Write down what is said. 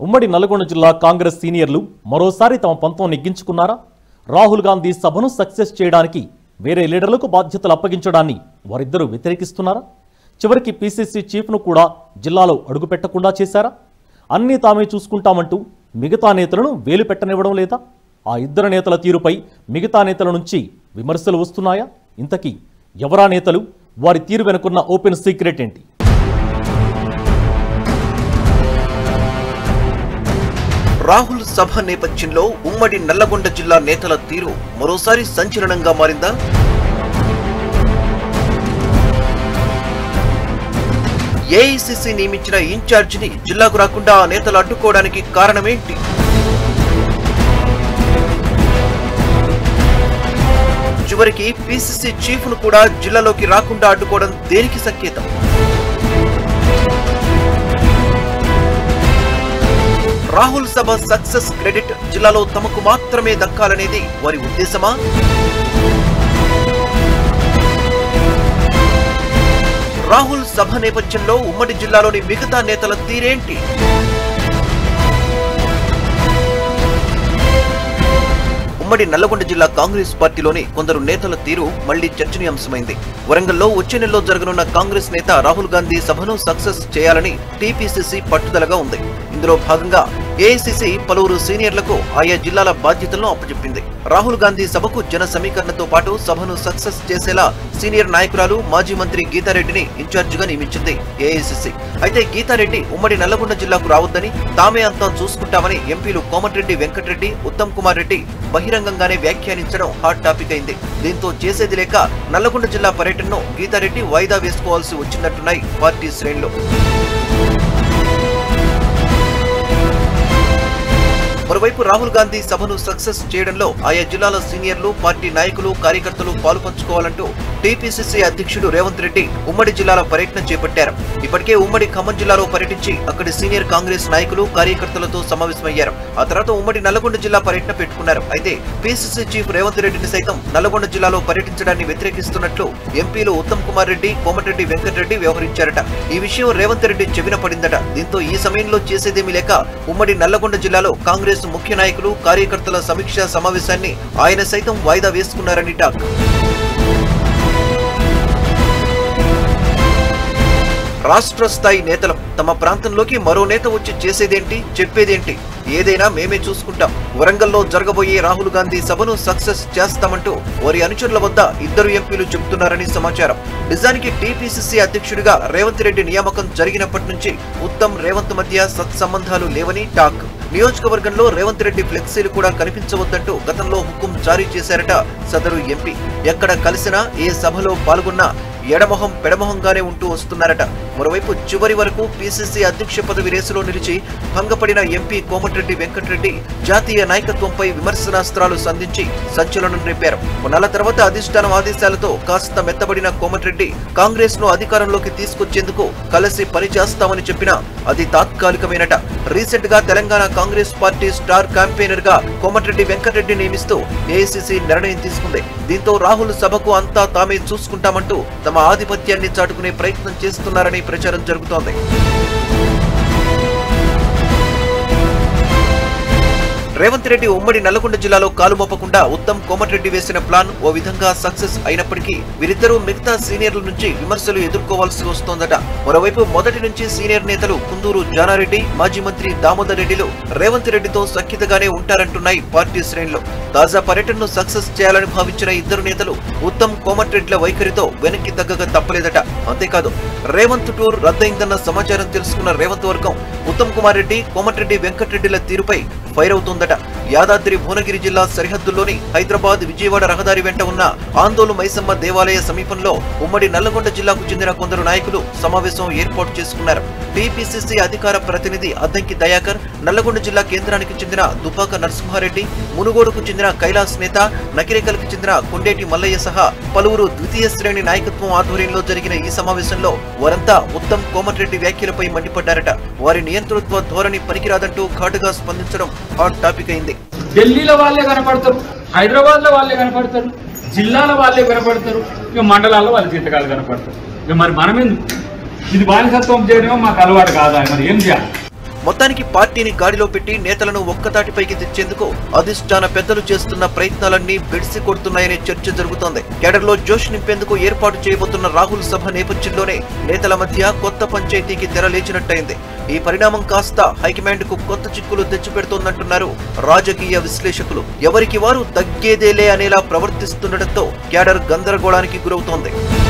ఉమ్మడి నల్గొండ జిల్లా కాంగ్రెస్ సీనియర్లు మరోసారి తమ పంతం నెగ్గించుకున్నారా రాహుల్ గాంధీ సభను సక్సెస్ చేయడానికి వేరే లీడర్లకు బాధ్యతలు అప్పగించడాన్ని వారిద్దరూ వ్యతిరేకిస్తున్నారా చివరికి పీసీసీ చీఫ్ను కూడా జిల్లాలో అడుగుపెట్టకుండా చేశారా అన్నీ తామే చూసుకుంటామంటూ మిగతా నేతలను వేలు పెట్టనివ్వడం లేదా ఆ ఇద్దరు నేతల తీరుపై మిగతా నేతల నుంచి విమర్శలు వస్తున్నాయా ఇంతకీ ఎవరా నేతలు వారి తీరు వెనుకున్న ఓపెన్ సీక్రెట్ ఏంటి రాహుల్ సభ నేపథ్యంలో ఉమ్మడి నల్లగొండ జిల్లా నేతల తీరు మరోసారి సంచలనంగా మారిందా ఏఐసిసి నియమించిన ఇన్ఛార్జిని జిల్లాకు రాకుండా ఆ నేతలు అడ్డుకోవడానికి కారణమేంటి చివరికి పిసిసి చీఫ్ ను కూడా జిల్లాలోకి రాకుండా అడ్డుకోవడం దేనికి సంకేతం రాహుల్ సభ సక్సెస్ క్రెడిట్ జిల్లాలో తమకు మాత్రమే దక్కాలనేది వారి ఉద్దేశమా రాహుల్ సభ నేపథ్యంలో ఉమ్మడి జిల్లాలోని మిగతా నేతల తీరేంటి ఉమ్మడి నల్లగొండ జిల్లా కాంగ్రెస్ పార్టీలోని కొందరు నేతల తీరు మళ్లీ చర్చనీయాంశమైంది వరంగల్లో వచ్చే నెలలో జరగనున్న కాంగ్రెస్ నేత రాహుల్ గాంధీ సభను సక్సెస్ చేయాలని టీపీసీసీ పట్టుదలగా ఉంది ఇందులో భాగంగా ఏఐసీసీ పలువురు సీనియర్లకు ఆయా జిల్లాల బాధ్యతలను అప్పచెప్పింది రాహుల్ గాంధీ సభకు జన సమీకరణతో పాటు సభను సక్సెస్ చేసేలా సీనియర్ నాయకురాలు మాజీ మంత్రి గీతారెడ్డిని ఇన్ఛార్జిగా నియమించింది ఏఐసీసీ అయితే గీతారెడ్డి ఉమ్మడి నల్లగొండ జిల్లాకు రావద్దని తామే అంతా చూసుకుంటామని ఎంపీలు కోమటిరెడ్డి వెంకటరెడ్డి ఉత్తమ్ కుమార్ రెడ్డి బహిరంగంగానే వ్యాఖ్యానించడం హాట్ టాపిక్ అయింది దీంతో చేసేది లేక నల్లగొండ జిల్లా పర్యటనను గీతారెడ్డి వాయిదా వేసుకోవాల్సి వచ్చినట్టున్నాయి పార్టీ శ్రేణులు మరోవైపు రాహుల్ గాంధీ సభను సక్సెస్ చేయడంలో ఆయా జిల్లాల సీనియర్లు పార్టీ నాయకులు కార్యకర్తలు పాలు పంచుకోవాలంటూ టీపీసీసీ అధ్యక్షుడు రేవంత్ రెడ్డి ఉమ్మడి జిల్లాల పర్యటన చేపట్టారు ఇప్పటికే ఉమ్మడి ఖమ్మం జిల్లాలో పర్యటించి అక్కడి సీనియర్ కాంగ్రెస్ నాయకులు కార్యకర్తలతో సమావేశమయ్యారు ఆ తర్వాత ఉమ్మడి నల్లగొండ జిల్లా పర్యటన పెట్టుకున్నారు అయితే పీసీసీ చీఫ్ రేవంత్ రెడ్డిని సైతం నల్లగొండ జిల్లాలో పర్యటించడాన్ని వ్యతిరేకిస్తున్నట్లు ఎంపీలు ఉత్తమ్ కుమార్ రెడ్డి కోమటిరెడ్డి వెంకటరెడ్డి వ్యవహరించారట ఈ విషయం రేవంత్ రెడ్డి చెవిన పడిందట దీంతో ఈ సమయంలో చేసేదేమీ లేక ఉమ్మడి నల్లగొండ జిల్లాలో కాంగ్రెస్ ముఖ్య నాయకులు కార్యకర్తల సమీక్షా సమావేశాన్ని ఆయన సైతం వాయిదా వేసుకున్నారని టాక్ రాష్ట్ర స్థాయి నేతలు తమ ప్రాంతంలోకి మరో నేత వచ్చి చేసేదేంటి చెప్పేదేంటి ఏదైనా మేమే చూసుకుంటాం వరంగల్లో జరగబోయే రాహుల్ గాంధీ సభను సక్సెస్ చేస్తామంటూ వారి అనుచరుల వద్ద ఇద్దరు ఎంపీలు చెబుతున్నారని సమాచారం నిజానికి టీపీసీసీ అధ్యక్షుడిగా రేవంత్ రెడ్డి నియామకం జరిగినప్పటి నుంచి ఉత్తమ్ రేవంత్ మధ్య సత్సంబంధాలు లేవని టాక్ నియోజకవర్గంలో రేవంత్ రెడ్డి ఫ్లెక్సీలు కూడా కనిపించవద్దంటూ గతంలో హుకుం జారీ చేశారట సదరు ఎంపీ ఎక్కడ కలిసినా ఏ సభలో పాల్గొన్నా ఎడమొహం పెడమొహంగానే ఉంటూ వస్తున్నారట మరోవైపు చివరి వరకు పీసీసీ అధ్యక్ష పదవి రేసులో నిలిచి భంగపడిన ఎంపీ కోమటిరెడ్డి వెంకటరెడ్డి జాతీయ నాయకత్వంపై విమర్శనాస్త్రాలు సంధించి సంచలనం రేపారు కొన్నాళ్ల తర్వాత అధిష్టానం ఆదేశాలతో కాస్త మెత్తబడిన కోమటిరెడ్డి కాంగ్రెస్ ను అధికారంలోకి తీసుకొచ్చేందుకు కలిసి పనిచేస్తామని చెప్పినా అది తాత్కాలికమేనట రీసెంట్ గా Telangana Congress party star campaigner గా కోమటిరెడ్డి వెంకటరెడ్డి నియమిస్తూ ఏఐసీసీ నిర్ణయం తీసుకుంది దీంతో రాహుల్ సభకు అంతా తామే చూసుకుంటామంటూ తమ ఆధిపత్యాన్ని చాటుకునే ప్రయత్నం చేస్తున్నారని ప్రచారం జరుగుతోంది రేవంత్ రెడ్డి ఉమ్మడి నల్లగొండ జిల్లాలో కాలు మోపకుండా ఉత్తమ్ కోమటిరెడ్డి వేసిన ప్లాన్ ఓ విధంగా సక్సెస్ అయినప్పటికీ వీరిద్దరూ మిగతా సీనియర్ల నుంచి విమర్శలు ఎదుర్కోవాల్సి వస్తోందట మరోవైపు మొదటి నుంచి సీనియర్ నేతలు కుందూరు జానారెడ్డి మాజీ మంత్రి దామోదర్ రెడ్డిలు రేవంత్ రెడ్డితో సఖ్యతగానే ఉంటారంటున్నాయి పార్టీ శ్రేణులు తాజా పర్యటనను సక్సెస్ చేయాలని భావించిన ఇద్దరు నేతలు ఉత్తమ్ కోమటిరెడ్డిల వైఖరితో వెనక్కి తగ్గక తప్పలేదట అంతేకాదు రేవంత్ టూర్ రద్దయిందన్న సమాచారం తెలుసుకున్న రేవంత్ వర్గం ఉత్తమ్ కుమార్ రెడ్డి కోమటిరెడ్డి వెంకటరెడ్డిల తీరుపై ఫైర్ అవుతోందట యాదాద్రి భువనగిరి జిల్లా సరిహద్దుల్లోని హైదరాబాద్ విజయవాడ రహదారి వెంట ఉన్న ఆందోళన మైసమ్మ దేవాలయ సమీపంలో ఉమ్మడి నల్లగొండ జిల్లాకు చెందిన కొందరు నాయకులు సమావేశం ఏర్పాటు చేసుకున్నారు టీపీసీసీ అధికార ప్రతినిధి అద్దంకి దయాకర్ నల్లగొండ జిల్లా కేంద్రానికి చెందిన దుబ్బాక నరసింహారెడ్డి మునుగోడుకు చెందిన కైలాస్ నేత నకిరేకల్కి చెందిన కొండేటి మల్లయ్య సహా పలువురు ద్వితీయ శ్రేణి నాయకత్వం ఆధ్వర్యంలో జరిగిన ఈ సమావేశంలో వారంతా ఉత్తమ్ కోమటిరెడ్డి వ్యాఖ్యలపై మండిపడ్డారట వారి నియంతృత్వ ధోరణి పనికిరాదంటూ ఘాటుగా స్పందించడం హాట్ టాపిక్ అయింది ఢిల్లీలో వాళ్ళే కనపడతారు హైదరాబాద్ లో వాళ్ళే కనపడతారు జిల్లాల వాళ్ళే కనపడతారు ఇక మండలాల్లో వాళ్ళ జీతకాలు కనపడతారు ఇక మరి మనం ఎందుకు ఇది బానిసత్వం చేయడమో మాకు అలవాటు కాదా మరి ఏం చేయాలి మొత్తానికి పార్టీని గాడిలో పెట్టి నేతలను ఒక్కతాటిపైకి తెచ్చేందుకు అధిష్టాన పెద్దలు చేస్తున్న ప్రయత్నాలన్నీ బెడిసి కొడుతున్నాయనే చర్చ జరుగుతోంది కేడర్లో జోష్ నింపేందుకు ఏర్పాటు చేయబోతున్న రాహుల్ సభ నేపథ్యంలోనే నేతల మధ్య కొత్త పంచాయతీకి తెర లేచినట్టయింది ఈ పరిణామం కాస్త హైకమాండ్ కు కొత్త చిక్కులు తెచ్చిపెడుతోందంటున్నారు రాజకీయ విశ్లేషకులు ఎవరికి వారు తగ్గేదేలే అనేలా ప్రవర్తిస్తుండటంతో క్యాడర్ గందరగోళానికి గురవుతోంది